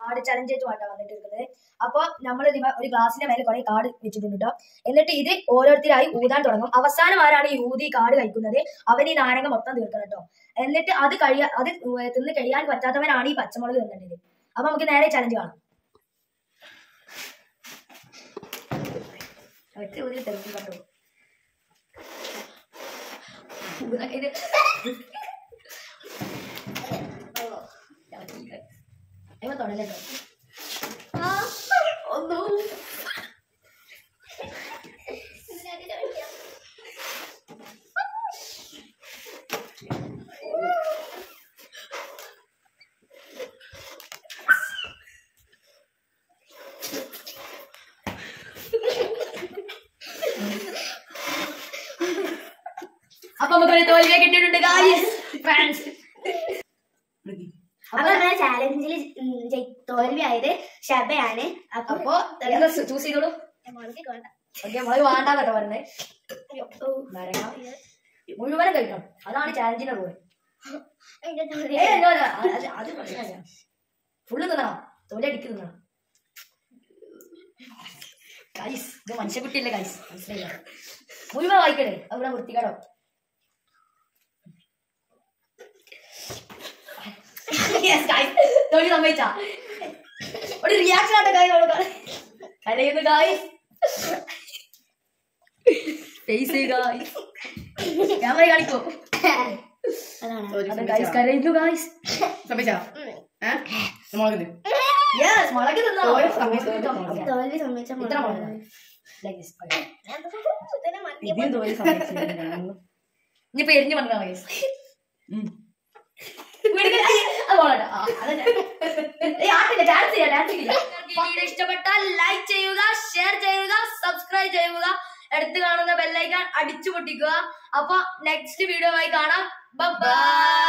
Card challenge ആയിട്ടാണ് വന്നിട്ടിരിക്കുന്നത് അപ്പൊ നമ്മൾ ഒരു ഗ്ലാസിന്റെ മേലെ കുറെ കാർഡ് വെച്ചിട്ടുണ്ട് കേട്ടോ എന്നിട്ട് ഇത് ഓരോരുത്തരായി ഊതാൻ തുടങ്ങും അവസാനം ആരാണ് ഈ ഊതി കാർഡ് കഴിക്കുന്നത് അവൻ ഈ നാരങ്ങ മൊത്തം തീർക്കണം കേട്ടോ എന്നിട്ട് അത് കഴിയാ അത് തിന്ന് കഴിയാൻ പറ്റാത്തവനാണ് ഈ പച്ചമുളക് തിന്നേണ്ടത് അപ്പൊ നമുക്ക് നേരെ ചലഞ്ച് കാണാം ഒറ്റ ഊതിൽ തെറുക്കി കണ്ടു ഇത് അയ്യോ തൊടല്ലോ ഒന്നു അപ്പൊ നമുക്ക് ഒരു തോൽവിയെ കിട്ടിയിട്ടുണ്ട് ഗായ്സ് ഫ്രണ്ട്സ് അപ്പൊ നമ്മുടെ ചാലഞ്ചിൽ തോൽവിയായത് ഷബയാണ് അപ്പൊ അപ്പൊ ചൂസ് ചെയ്തോളൂ ഓക്കെ മുളക് വേണ്ട കേട്ടോ പറഞ്ഞേ നാരങ്ങ മുഴുവനും കഴിക്കണം അതാണ് ചാലഞ്ചിന്റെ റൂൾ അത് ഫുള്ള് തിന്നണം തൊലി അടിക്ക് തിന്നണം ഗൈസ് ഇത് മനുഷ്യക്കുട്ടിയല്ലേ ഗൈസ് മനസ്സിലായില്ല മുഴുവൻ വായിക്കണേ അവിടെ വൃത്തികേടോ Yes, guys. തൊലി സമ്മതിച്ചാ ഒരു റിയാക്ഷൻ ആട്ടെ കാര്യം കൊടുക്കാൻ കരയുന്നു ഗായ്സ് ഫേസ് ഗായ്സ് ക്യാമറ കാണിക്കോ അതാണ് ഗായ്സ് കരയുന്നു ഗായ്സ് സമ്മതിച്ചാ ഏ മുളക് യെസ് മുളക് തിന്നോ ഓരോ സമയത്ത് തോൽവി സമ്മതിച്ച ഇത്ര മുളക് ലൈക്ക് ദിസ് ഇതിന് തോന്നി സമ്മതിച്ചില്ല ഇനിയിപ്പോ എരിഞ്ഞു പറഞ്ഞാ ഗൈസ് വീഡിയോ ഇഷ്ടപ്പെട്ടാൽ ലൈക്ക് ചെയ്യുക ഷെയർ ചെയ്യുക സബ്സ്ക്രൈബ് ചെയ്യുക അടുത്ത് കാണുന്ന ബെല്ലൈക്കാൻ അടിച്ചു പൊട്ടിക്കുക അപ്പൊ നെക്സ്റ്റ് വീഡിയോ ആയി കാണാം ബൈ